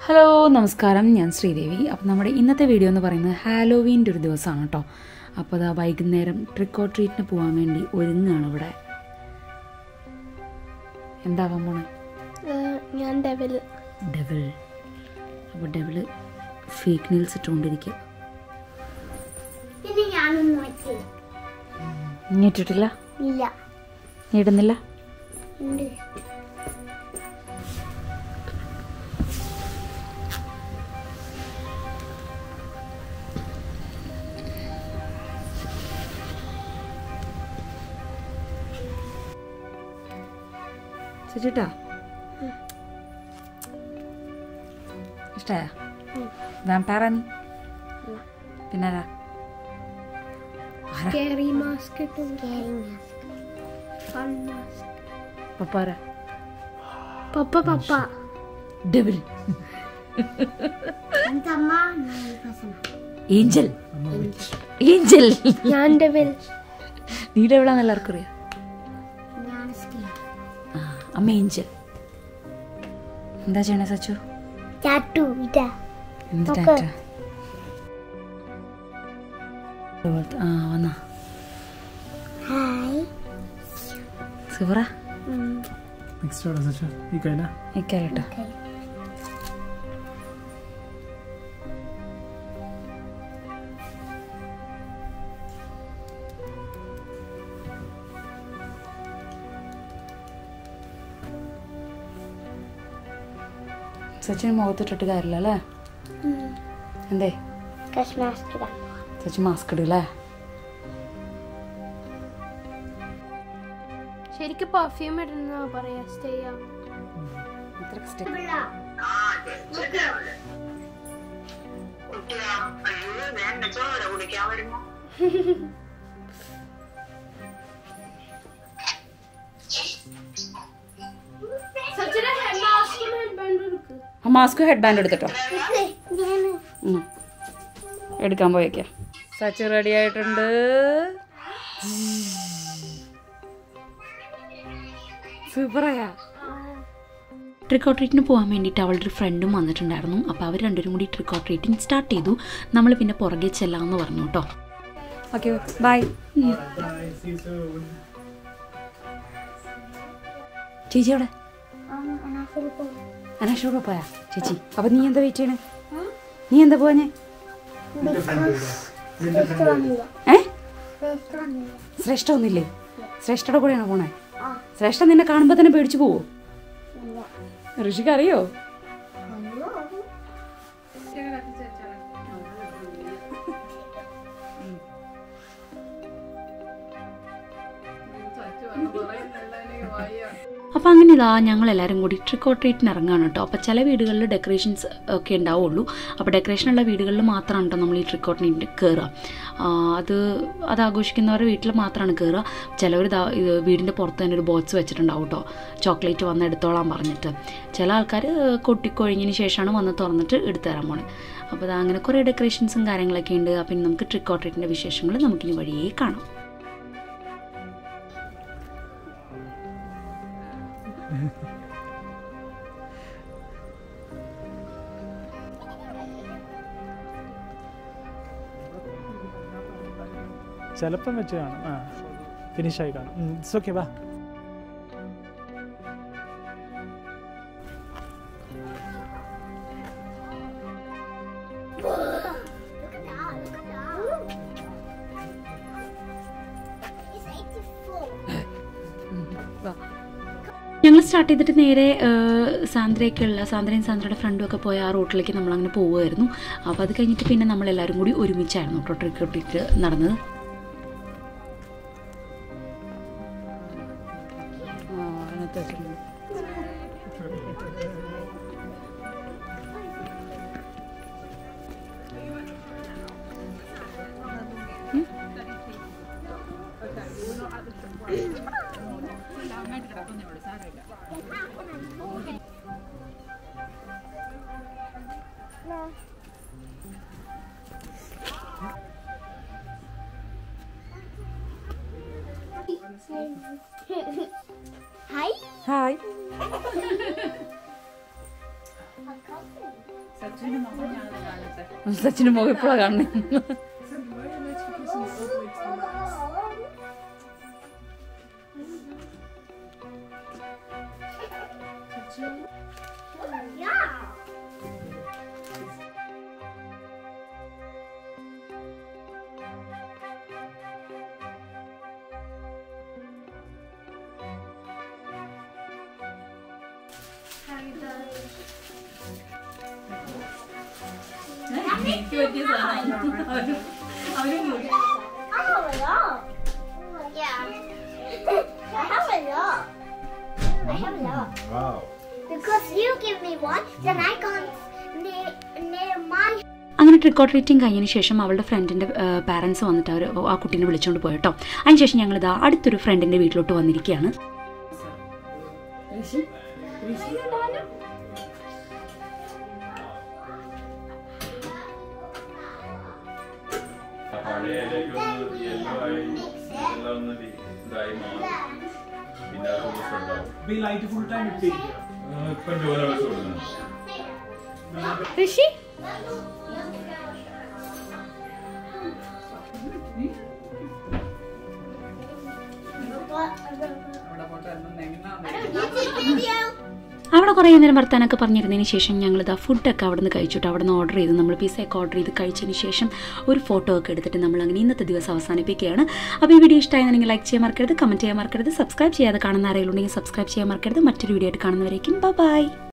Hello നമസ്കാരം ഞാൻ ശ്രീദേവി അപ്പം നമ്മുടെ ഇന്നത്തെ വീഡിയോ എന്ന് പറയുന്നത് ഹാലോവീൻ്റെ ഒരു ദിവസമാണ് കേട്ടോ അപ്പോൾ അതാ വൈകുന്നേരം ട്രിക്ക് ഓർ ട്രീറ്റിന് പോകാൻ വേണ്ടി ഒരുങ്ങുകയാണ് ഇവിടെ എന്താവാൻ പോണേ ഏഹ് ഞാൻ ഡെവിൽ ഡെവിൾ അപ്പോൾ ഡെവിള് ഫേക്ക് നീൽസ് ഇട്ടുകൊണ്ടിരിക്കുക ഇത് ഞാനൊന്നും പറ്റില്ല നീ ഇട്ടിട്ടില്ല ഇല്ല നീ ഇടുന്നില്ല ഉണ്ട് ചേച്ചിട്ടാ ഇഷ്ടമായ ഉം. വാമ്പയറാ നീ പിന്നെ ആരാ? ആരാ കേറി മാസ്ക് ഇട്ടും കേറി മാസ്ക് ഫൺ മാസ്ക് പപ്പാരാ പപ്പ പപ്പ ഡെവിൾ എന്തമ്മ ഏഞ്ചൽ ഏഞ്ചൽ ഞാൻ ഡെവിൽ നീ ഡെവിളാന്ന് എല്ലാവർക്കും അറിയാം ഞാൻ സ്റ്റീവ് ആ അമ്മ ഏഞ്ചൽ എന്താ ചെയ്യണേ സച്ചു ചാട്ടു ഇതാ എന്ത് നോക്ക്. ടാറ്റ ആ വന്നാ ഹായ് സുഹറ നെക്സ്റ്റ് എവിടെ സച്ചു ഈ കൈന ഇക്കാലട്ടോ സച്ചിന് മുഖത്തിട്ടിട്ട് കാര്യമില്ല അല്ലേ എന്തേ കഷ് മാസ്ക് ഇടാം സച്ചിൻ മാസ്ക് ഇടൂല്ലേ ശരിക്കും പെർഫ്യൂം ഇടുന്ന പറയാ സ്റ്റേ ഇത്രക്ക് step. ആ മാസ്ക് ഹെഡ് ബാൻഡ് എടുത്തിട്ടോ ഉം. എടുക്കാൻ പോയേക്കാം സച്ച് റെഡി ആയിട്ടുണ്ട് സൂപ്പറായാ ട്രിക്ക് ഓർ ട്രീറ്റിന് പോകാൻ വേണ്ടിയിട്ട് അവളുടെ ഒരു ഫ്രണ്ടും വന്നിട്ടുണ്ടായിരുന്നു അപ്പോൾ അവർ രണ്ടുപേരും കൂടി ട്രിക്ക് ഓർ ട്രീറ്റിംഗ് സ്റ്റാർട്ട് ചെയ്തു നമ്മൾ പിന്നെ പുറകെ ചെല്ലാമെന്ന് പറഞ്ഞു കേട്ടോ ഓക്കെ ബൈ ചേച്ചി അവിടെ അനാശോടെ പോയാ ചേച്ചി അപ്പം നീ എന്താ വെയിറ്റ് ചെയ്യണേ നീ എന്താ പോവാഞ്ഞേ ഏ ശ്രേഷ്ഠ ഒന്നില്ലേ ശ്രേഷ്ഠയുടെ കൂടെയാണോ പോണേ ശ്രേഷ്ഠ നിന്നെ കാണുമ്പോൾ തന്നെ പേടിച്ചു പോവോ ഋഷിക്ക് അറിയോ അപ്പോൾ അങ്ങനെ ഇതാ ഞങ്ങൾ എല്ലാവരും കൂടി ട്രിക്ക് ഓർ ട്രീറ്റിന് ഇറങ്ങാണ് കേട്ടോ അപ്പോൾ ചില വീടുകളിൽ ഡെക്കറേഷൻസ് ഒക്കെ ഉണ്ടാവുള്ളൂ അപ്പോൾ ഡെക്കറേഷനുള്ള വീടുകളിൽ മാത്രമാണ് കേട്ടോ നമ്മൾ ഈ ട്രിക്ക് ഓർ ട്രീറ്റിന് കയറുക ആ, അത് അത് ആഘോഷിക്കുന്നവരുടെ വീട്ടിൽ മാത്രമാണ് കയറുക ചിലവർ ഇതാ ഇത് വീടിൻ്റെ പുറത്ത് തന്നെ ഒരു ബോക്സ് വെച്ചിട്ടുണ്ടാവും കേട്ടോ ചോക്ലേറ്റ് വന്ന് എടുത്തോളാൻ പറഞ്ഞിട്ട് ചില ആൾക്കാർ കൊട്ടിക്കൊഴിഞ്ഞതിന് ശേഷമാണ് വന്ന് തുറന്നിട്ട് എടുത്തു തരാൻ പോണത് അപ്പോൾ ഇതാ അങ്ങനെ കുറേ ഡെക്കറേഷൻസും കാര്യങ്ങളൊക്കെ ഉണ്ട് അപ്പം ഇനി നമുക്ക് ട്രിക്ക് ഓർ ട്രീറ്റിൻ്റെ വിശേഷങ്ങൾ നമുക്കിനി വഴിയേ കാണാം ചിലപ്പം വെച്ച് കാണും ആ ഫിനിഷ് ആയി കാണും ഇറ്റ്സ് ഓക്കെ വാ ഞങ്ങൾ സ്റ്റാർട്ട് ചെയ്തിട്ട് നേരെ സാന്ദ്രയൊക്കെയുള്ള സാന്ദ്രയും സാന്ദ്രയുടെ ഫ്രണ്ടും ഒക്കെ പോയ ആ റൂട്ടിലേക്ക് നമ്മൾ അങ്ങനെ പോവുമായിരുന്നു അപ്പോൾ അത് കഴിഞ്ഞിട്ട് പിന്നെ നമ്മൾ എല്ലാവരും കൂടി ഒരുമിച്ചായിരുന്നു കേട്ടോ ട്രിക്ക് ഇട്ടിട്ട് നടന്നത് ഹായ് ഹായ് സച്ചിന് മുഖം ഇപ്പോഴാണ് കാണുന്നത് Yeah. I have a lot. Yeah. I have a lot. I have a lot. Wow. Because you give me one, then I can't near, near my അങ്ങനെ ട്രിക്ക് ഓർ ട്രീറ്റിംഗ് കഴിഞ്ഞതിന് ശേഷം അവളുടെ ഫ്രണ്ടിൻ്റെ parents വന്നിട്ട് അവർ ആ കുട്ടീനെ വിളിച്ചുകൊണ്ട് പോയി കേട്ടോ അതിനുശേഷം ഞങ്ങളിതാ അടുത്തൊരു ഫ്രണ്ടിൻ്റെ വീട്ടിലോട്ട് വന്നിരിക്കുകയാണ് പഴയതിലേക്ക് ഒന്ന് യെല്ലോ ആയി എല്ലാം ഒന്ന് ഡി- ഇതായി മാറി പിന്നെ അത് ദിവസം ഉണ്ടാവും ഈ ലൈറ്റ് ഫുൾ ടൈം ഇട്ടിരിക്കുക ആ, ഇപ്പം ജോലി വെച്ച് കൊടുക്കണം ഋഷി YouTube video. അവിടെ കുറേ നേരം വർത്താനൊക്കെ പറഞ്ഞിരുന്നതിന് ശേഷം ഞങ്ങളിതാ ഫുഡൊക്കെ അവിടെ നിന്ന് കഴിച്ചിട്ട് അവിടെ നിന്ന് ഓർഡർ ചെയ്ത് നമ്മൾ പിസയൊക്കെ ഓർഡർ ചെയ്ത് കഴിച്ചതിന് ശേഷം ഒരു ഫോട്ടോ ഒക്കെ എടുത്തിട്ട് നമ്മൾ അങ്ങനെ ഇന്നത്തെ ദിവസം അവസാനിപ്പിക്കുകയാണ് അപ്പോൾ ഈ വീഡിയോ ഇഷ്ടമായെന്നുണ്ടെങ്കിൽ ലൈക്ക് ചെയ്യാൻ മറക്കരുത് കമൻറ്റ് ചെയ്യാൻ മറക്കരുത് സബ്സ്ക്രൈബ് ചെയ്യാതെ കാണുന്ന ആരെങ്കിലും ഉണ്ടെങ്കിൽ സബ്സ്ക്രൈബ് ചെയ്യാൻ മറക്കരുത് മറ്റൊരു വീഡിയോ ആയിട്ട് കാണുന്നവരേക്കും ബൈ